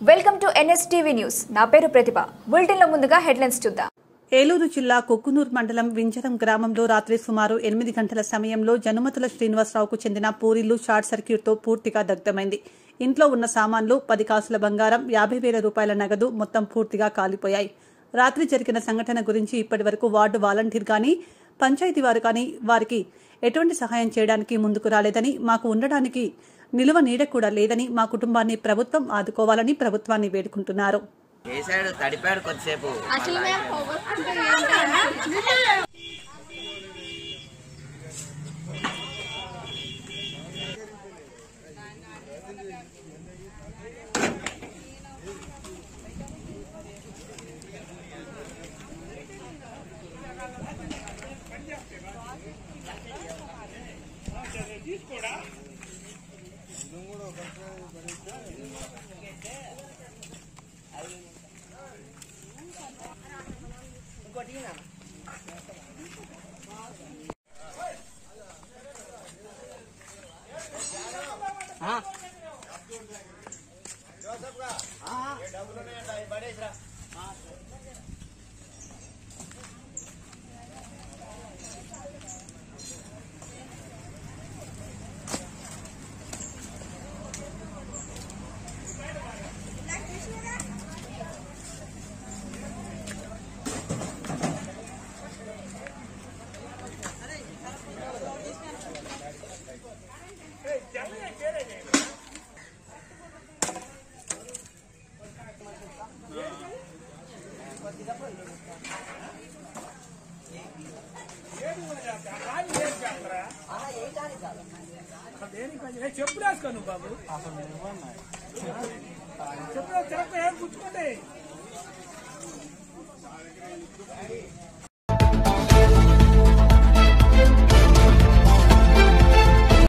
welcome to NSTV news నా పేరు ప్రతిభ బులెటిన్లో ముందుగా హెడ్లైన్స్ చూద్దాం ఏలూరు జిల్లా కొక్కునూర్ మండలం వింజరం గ్రామంలో రాత్రి సుమారు ఎనిమిది గంటల సమయంలో జనుమతుల శ్రీనివాసరావుకు చెందిన పూరిల్లు షార్ట్ సర్క్యూట్తో పూర్తిగా దగ్ధమైంది ఇంట్లో ఉన్న సామాన్లు పది కాసుల బంగారం యాభై వేల రూపాయల నగదు మొత్తం పూర్తిగా కాలిపోయాయి రాత్రి జరిగిన సంఘటన గురించి ఇప్పటివరకు వార్డు వాలంటీర్ గాని పంచాయతీ వారు కానీ వారికి ఎటువంటి సహాయం చేయడానికి ముందుకు రాలేదని మాకు ఉండడానికి నిలువ నీడ కూడా లేదని మా కుటుంబాన్ని ప్రభుత్వం ఆదుకోవాలని ప్రభుత్వాన్ని వేడుకుంటున్నారు వేసాడు తడిపాడు కొద్దిసేపు అసలు మేము పోగొట్టుకుంటే ఏంటంటే చెప్పు రాసుకో నువ్వు బాబు చెప్పు తిరగ ఏం గుర్తుకోండి